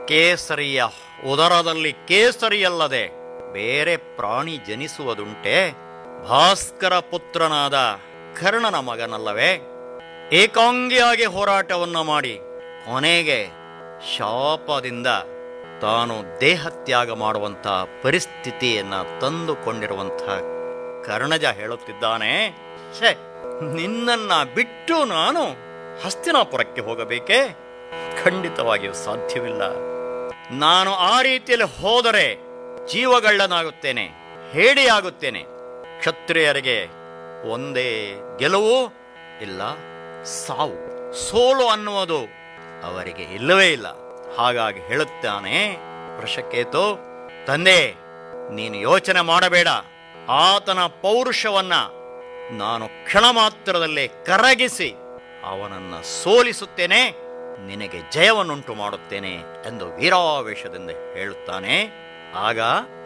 ಕೇಸರಿಯ ಉದರದಲ್ಲಿ ಕೇಸರಿಯಲ್ಲದೆ ಬೇರೆ ಪ್ರಾಣಿ ಜನಿಸುವುದುಂಟೆ ಭಾಸ್ಕರ ಪುತ್ರನಾದ ಕರ್ಣನ ಮಗನಲ್ಲವೇ ಏಕಾಂಗಿಯಾಗಿ ಹೋರಾಟವನ್ನ ಮಾಡಿ ಕೊನೆಗೆ ಶಾಪದಿಂದ ತಾನು ದೇಹತ್ಯಾಗ ಮಾಡುವಂತಹ ಪರಿಸ್ಥಿತಿಯನ್ನ ತಂದುಕೊಂಡಿರುವಂತಹ ಕರ್ಣಜ ಹೇಳುತ್ತಿದ್ದಾನೆ ಛೇ ನಿನ್ನನ್ನ ಬಿಟ್ಟು ನಾನು ಹಸ್ತಿನಾಪುರಕ್ಕೆ ಹೋಗಬೇಕೇ ಖಂಡಿತವಾಗಿಯೂ ಸಾಧ್ಯವಿಲ್ಲ ನಾನು ಆ ರೀತಿಯಲ್ಲಿ ಹೋದರೆ ಜೀವಗಳ್ಳನಾಗುತ್ತೇನೆ ಹೇಡಿಯಾಗುತ್ತೇನೆ ಕ್ಷತ್ರಿಯರಿಗೆ ಒಂದೇ ಗೆಲುವು ಇಲ್ಲ ಸಾವು ಸೋಲು ಅನ್ನುವುದು ಅವರಿಗೆ ಇಲ್ಲವೇ ಇಲ್ಲ ಹಾಗಾಗಿ ಹೇಳುತ್ತಾನೆ ವೃಷಕೇತು ತಂದೆ ನೀನು ಯೋಚನೆ ಮಾಡಬೇಡ ಆತನ ಪೌರುಷವನ್ನ ನಾನು ಕ್ಷಣ ಮಾತ್ರದಲ್ಲೇ ಕರಗಿಸಿ ಅವನನ್ನ ಸೋಲಿಸುತ್ತೇನೆ ನಿನಗೆ ಜಯವನ್ನುಂಟು ಮಾಡುತ್ತೇನೆ ಎಂದು ವೀರಾವೇಶದಿಂದ ಹೇಳುತ್ತಾನೆ ಆಗ